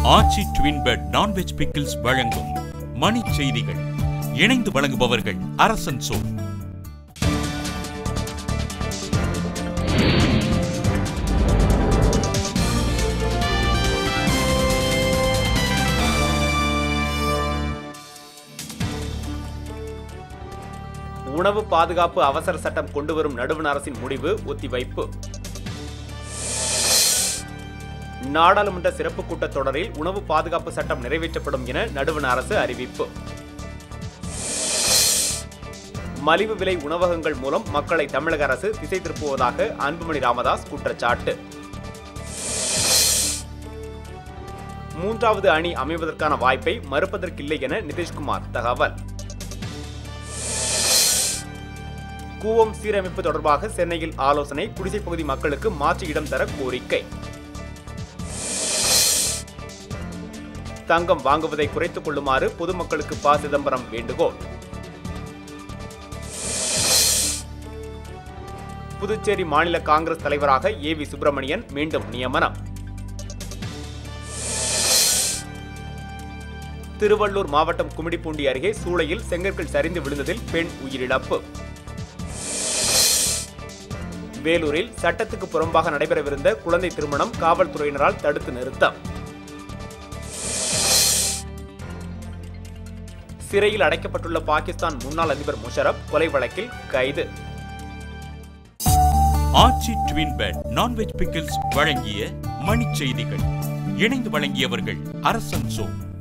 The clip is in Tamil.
ஆச்சி ட்வின் பெட் நான்வெஜ் பிக்கிள்ஸ் வழங்கும் மணி செய்திகள் இணைந்து வழங்குபவர்கள் அரசன் சோ உணவு பாதுகாப்பு அவசர சட்டம் கொண்டுவரும் நடுவண் அரசின் முடிவு ஒத்திவைப்பு நாடாளுமன்ற சிறப்பு கூட்டத்தொடரில் உணவு பாதுகாப்பு சட்டம் நிறைவேற்றப்படும் என நடுவண் அரசு அறிவிப்பு மலிவு விலை உணவகங்கள் மூலம் மக்களை தமிழக அரசு திசை திருப்புவதாக அன்புமணி ராமதாஸ் குற்றச்சாட்டு மூன்றாவது அணி அமைவதற்கான வாய்ப்பை மறுப்பதற்கில்லை என நிதிஷ்குமார் தகவல் கூவம் சீரமைப்பு தொடர்பாக சென்னையில் ஆலோசனை குடிசைப் பகுதி மக்களுக்கு மாற்று இடம் தர கோரிக்கை தங்கம் வாங்குவதை குறைத்துக் கொள்ளுமாறு பொதுமக்களுக்கு ப சிதம்பரம் வேண்டுகோள் புதுச்சேரி மாநில காங்கிரஸ் தலைவராக ஏ வி சுப்பிரமணியன் மீண்டும் நியமனம் திருவள்ளூர் மாவட்டம் கும்மிடிப்பூண்டி அருகே சூளையில் செங்கற்கள் சரிந்து விழுந்ததில் பெண் உயிரிழப்பு வேலூரில் சட்டத்துக்கு புறம்பாக நடைபெறவிருந்த குழந்தை திருமணம் காவல்துறையினரால் தடுத்து நிறுத்தம் சிறையில் அடைக்கப்பட்டுள்ள பாகிஸ்தான் முன்னாள் அதிபர் முஷரப் கொலை வழக்கில் கைது Aachi twin bed non veg pickles வழங்கிய மணி செய்திகள் இணைந்து வழங்கியவர்கள் அரசன் சோ